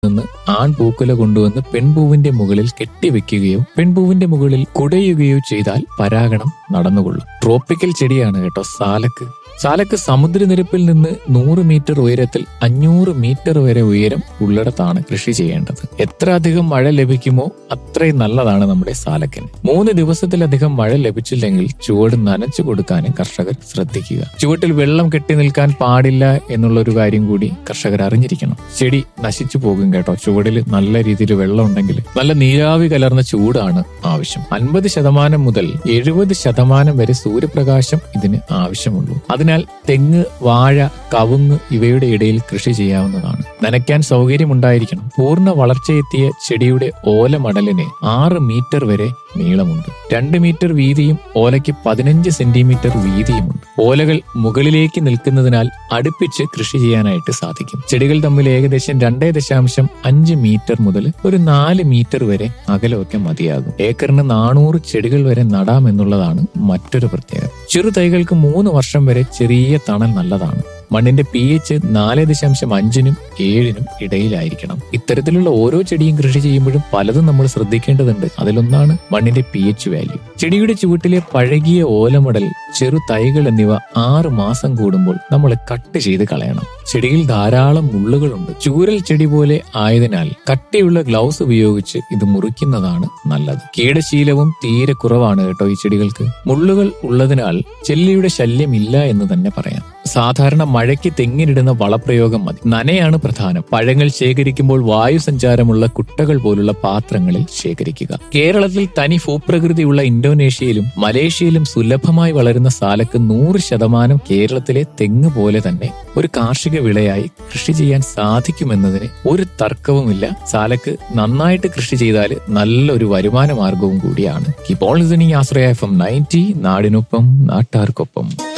നിന്ന് ആൺപൂക്കുല കൊണ്ടുവന്ന് പെൺപൂവിന്റെ മുകളിൽ കെട്ടിവെക്കുകയോ പെൺപൂവിന്റെ മുകളിൽ കുടയുകയോ ചെയ്താൽ പരാഗണം നടന്നുകൊള്ളും ട്രോപ്പിക്കൽ ചെടിയാണ് കേട്ടോ സാലക്ക് സാലക്ക് സമുദ്രനിരപ്പിൽ നിന്ന് നൂറ് മീറ്റർ ഉയരത്തിൽ അഞ്ഞൂറ് മീറ്റർ വരെ ഉയരം ഉള്ളിടത്താണ് കൃഷി ചെയ്യേണ്ടത് എത്ര അധികം മഴ ലഭിക്കുമോ അത്രയും നല്ലതാണ് നമ്മുടെ സാലക്കിന് മൂന്ന് ദിവസത്തിലധികം മഴ ലഭിച്ചില്ലെങ്കിൽ ചുവട് നനച്ചു കൊടുക്കാനും കർഷകർ ശ്രദ്ധിക്കുക ചുവട്ടിൽ വെള്ളം കെട്ടി നിൽക്കാൻ പാടില്ല എന്നുള്ള ഒരു കാര്യം കൂടി കർഷകർ അറിഞ്ഞിരിക്കണം ചെടി നശിച്ചു പോകും കേട്ടോ ചുവടിൽ നല്ല രീതിയിൽ വെള്ളം ഉണ്ടെങ്കിൽ നല്ല നീരാവി കലർന്ന ചൂടാണ് ആവശ്യം അൻപത് ശതമാനം മുതൽ എഴുപത് ശതമാനം വരെ സൂര്യപ്രകാശം ഇതിന് ആവശ്യമുള്ളൂ അതിനാൽ തെങ്ങ് വാഴ കവുങ്ങ് ഇവയുടെ ഇടയിൽ കൃഷി ചെയ്യാവുന്നതാണ് നനയ്ക്കാൻ സൗകര്യമുണ്ടായിരിക്കണം പൂർണ്ണ വളർച്ചയെത്തിയ ചെടിയുടെ ഓലമടലിന് ആറ് മീറ്റർ വരെ നീളമുണ്ട് രണ്ട് മീറ്റർ വീതിയും ഓലയ്ക്ക് പതിനഞ്ച് സെന്റിമീറ്റർ വീതിയുമുണ്ട് ഓലകൾ മുകളിലേക്ക് നിൽക്കുന്നതിനാൽ അടുപ്പിച്ച് കൃഷി ചെയ്യാനായിട്ട് സാധിക്കും ചെടികൾ തമ്മിൽ ഏകദേശം രണ്ടേ ദശാംശം അഞ്ച് മീറ്റർ മുതൽ ഒരു നാല് മീറ്റർ വരെ അകലമൊക്കെ മതിയാകും ഏക്കറിന് നാനൂറ് ചെടികൾ വരെ നടാമെന്നുള്ളതാണ് മറ്റൊരു പ്രത്യേകത ചെറുതൈകൾക്ക് മൂന്ന് വർഷം വരെ ചെറിയ തണൽ നല്ലതാണ് മണ്ണിന്റെ പി എച്ച് നാല് ദശാംശം അഞ്ചിനും ഏഴിനും ഇടയിലായിരിക്കണം ഇത്തരത്തിലുള്ള ഓരോ ചെടിയും കൃഷി ചെയ്യുമ്പോഴും പലതും നമ്മൾ ശ്രദ്ധിക്കേണ്ടതുണ്ട് അതിലൊന്നാണ് മണ്ണിന്റെ പി എച്ച് വാല്യൂ ചെടിയുടെ ചുവട്ടിലെ പഴകിയ ഓലമടൽ ചെറു തൈകൾ എന്നിവ ആറ് മാസം കൂടുമ്പോൾ നമ്മൾ കട്ട് ചെയ്ത് കളയണം ചെടിയിൽ ധാരാളം മുള്ളുകളുണ്ട് ചൂരൽ ചെടി പോലെ ആയതിനാൽ കട്ടിയുള്ള ഗ്ലൗസ് ഉപയോഗിച്ച് ഇത് മുറിക്കുന്നതാണ് നല്ലത് കീടശീലവും തീരെ കുറവാണ് കേട്ടോ ഈ ചെടികൾക്ക് മുള്ളുകൾ ഉള്ളതിനാൽ ചെല്ലിയുടെ ശല്യമില്ല എന്ന് തന്നെ പറയാം സാധാരണ മഴയ്ക്ക് തെങ്ങിനിടുന്ന വളപ്രയോഗം മതി നനയാണ് പ്രധാനം പഴങ്ങൾ ശേഖരിക്കുമ്പോൾ വായു സഞ്ചാരമുള്ള കുട്ടകൾ പോലുള്ള പാത്രങ്ങളിൽ ശേഖരിക്കുക കേരളത്തിൽ തനി ഭൂപ്രകൃതിയുള്ള ഇന്തോനേഷ്യയിലും മലേഷ്യയിലും സുലഭമായി വളരുന്ന സാലക്ക് നൂറ് ശതമാനം കേരളത്തിലെ തെങ്ങ് പോലെ തന്നെ ഒരു കാർഷിക വിളയായി കൃഷി ചെയ്യാൻ സാധിക്കുമെന്നതിന് ഒരു തർക്കവുമില്ല സാലക്ക് നന്നായിട്ട് കൃഷി ചെയ്താൽ നല്ലൊരു വരുമാന മാർഗവും കൂടിയാണ് ഇപ്പോൾ listening Ashraya F M ninety നാടിനൊപ്പം നാട്ടാർക്കൊപ്പം